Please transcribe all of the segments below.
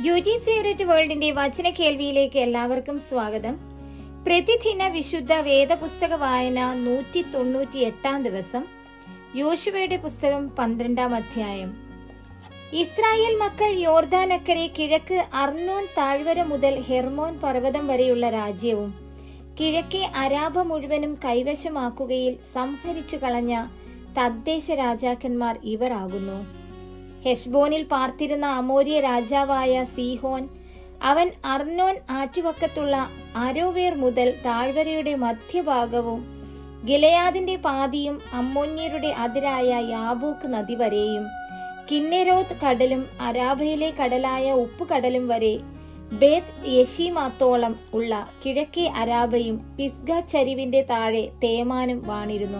യുജിസ് favourite വേൾഡിന്റെ വചന കേൾവിയിലേക്ക് എല്ലാവർക്കും സ്വാഗതം പ്രതിദിന വിശുദ്ധ വേദപുസ്തക വായന നൂറ്റി തൊണ്ണൂറ്റി എട്ടാം ദിവസം യോശുവയുടെ പുസ്തകം പന്ത്രണ്ടാം അധ്യായം ഇസ്രായേൽ മക്കൾ യോർദാനക്കരെ കിഴക്ക് അർണോൻ താഴ്വര മുതൽ ഹെർമോൻ പർവ്വതം വരെയുള്ള രാജ്യവും കിഴക്കേ അരാബ മുഴുവനും കൈവശമാക്കുകയിൽ സംഹരിച്ചു കളഞ്ഞ തദ്ദേശ രാജാക്കന്മാർ ഇവർ ആകുന്നു ഹെഷ്ബോനിൽ പാർത്തിരുന്ന അമോര്യ രാജാവായ സീഹോൻ അവൻ അർണോൻ ആറ്റുവക്കത്തുള്ള അരോവേർ മുതൽ താഴ്വരയുടെ മധ്യഭാഗവും ഗിലയാദിന്റെ പാതിയും അമ്മോന്യരുടെ അതിരായ യാബൂക്ക് നദി വരെയും കിന്നെരോത്ത് കടലും അരാബയിലെ കടലായ ഉപ്പുകടലും വരെ ബേത് യശീമാത്തോളം ഉള്ള കിഴക്കേ അരാബയും പിസ്ഗ ചരിവിന്റെ താഴെ തേമാനും വാണിരുന്നു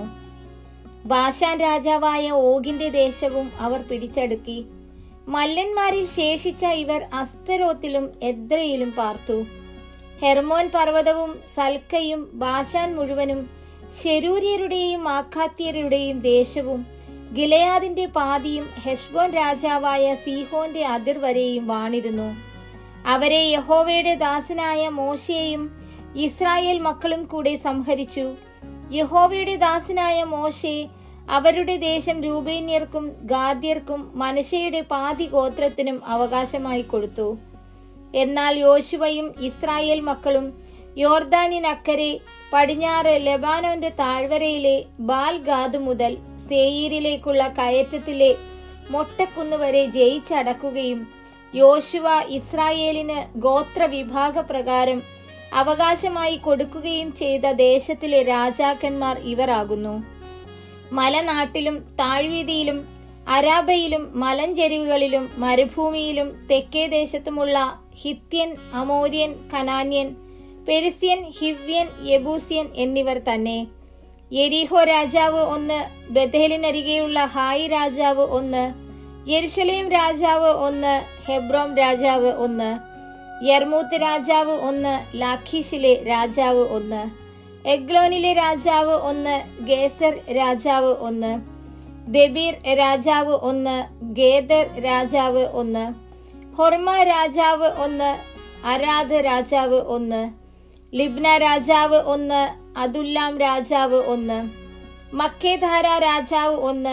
ബാഷാൻ രാജാവായ ഓഗിന്റെ ദേശവും അവർ പിടിച്ചടുക്കി മല്ലന്മാരിൽ ശേഷിച്ച ഇവർ അസ്തരോത്തിലും എദ്രയിലും പാർത്തു ഹെർമോൻ പർവ്വതവും സൽക്കയും ബാഷാൻ മുഴുവനും ശരൂര്യരുടെയും ആഖാത്യരുടെയും ദേശവും ഗിലയാദിന്റെ പാതിയും ഹെഷ്ബോൻ രാജാവായ സീഹോന്റെ അതിർ വരെയും വാണിരുന്നു അവരെ യഹോവയുടെ ദാസനായ മോശയെയും ഇസ്രായേൽ മക്കളും കൂടെ സംഹരിച്ചു യഹോവയുടെ ദാസനായ മോശെ അവരുടെ ദേശം രൂപേന്യർക്കും ഗാദ്യർക്കും മനശയുടെ പാതി ഗോത്രത്തിനും അവകാശമായി കൊടുത്തു എന്നാൽ യോശുവയും ഇസ്രായേൽ മക്കളും യോർദാനിനക്കരെ പടിഞ്ഞാറ് ലെബാനോന്റെ താഴ്വരയിലെ ബാൽഗാദ് മുതൽ സേയിരിലേക്കുള്ള കയറ്റത്തിലെ മൊട്ടക്കുന്നുവരെ ജയിച്ചടക്കുകയും യോശുവ ഇസ്രായേലിന് ഗോത്ര വിഭാഗ പ്രകാരം അവകാശമായി കൊടുക്കുകയും ചെയ്ത ദേശത്തിലെ രാജാക്കന്മാർ ഇവരാകുന്നു മലനാട്ടിലും താഴ്വീതിയിലും അരാബയിലും മലഞ്ചെരിവുകളിലും മരുഭൂമിയിലും തെക്കേ ദേശത്തുമുള്ള ഹിത്യൻ അമോര്യൻ കനാന്യൻ പെരിസ്യൻ ഹിവ്യൻ യബൂസ്യൻ എന്നിവർ തന്നെ യെരീഹോ രാജാവ് ഒന്ന് ബഥേലിനരികെയുള്ള ഹായി രാജാവ് ഒന്ന് യെരുഷലേം രാജാവ് ഒന്ന് ഹെബ്രോം രാജാവ് ഒന്ന് യർമൂത്ത് രാജാവ് ഒന്ന് ലാഖീഷിലെ രാജാവ് ഒന്ന് എഗ്ലോനിലെ രാജാവ് ഒന്ന് ഗേസർ രാജാവ് ഒന്ന് ദബീർ രാജാവ് ഒന്ന് ഗേദർ രാജാവ് ഒന്ന് ഹൊർമ രാജാവ് ഒന്ന് അരാധ രാജാവ് ഒന്ന് ലിബ്ന രാജാവ് ഒന്ന് അതുല്ലാം രാജാവ് ഒന്ന് മക്കേധാര രാജാവ് ഒന്ന്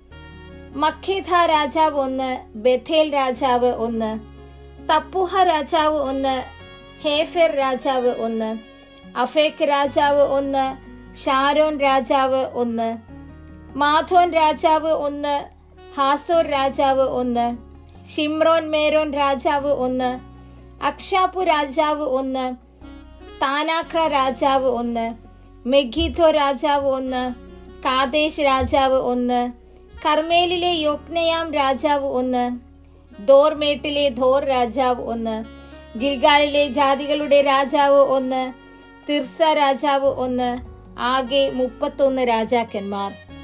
മഖേധ രാജാവ് ഒന്ന് ബഥേൽ രാജാവ് ഒന്ന് തപ്പുഹ രാജാവ് ഒന്ന് ഹേഫെർ രാജാവ് ഒന്ന് അഫേക്ക് രാജാവ് ഒന്ന് ഷാരോൻ രാജാവ് ഒന്ന് മാധോൻ രാജാവ് ഒന്ന് ഹാസോർ രാജാവ് ഒന്ന് ഷിമ്രോൻ മേരോൻ രാജാവ് ഒന്ന് അക്ഷാപ്പു രാജാവ് ഒന്ന് താനാഖ രാജാവ് ഒന്ന് മെഗീഥോ രാജാവ് ഒന്ന് കാദേശ് രാജാവ് ഒന്ന് കർമേലിലെ യോക്നയാം രാജാവ് ഒന്ന് ദോർമേട്ടിലെ ധോർ രാജാവ് ഒന്ന് ഗിൽഗാലിലെ ജാതികളുടെ രാജാവ് ഒന്ന് തിർസ രാജാവ് ഒന്ന് ആകെ മുപ്പത്തൊന്ന് രാജാക്കന്മാർ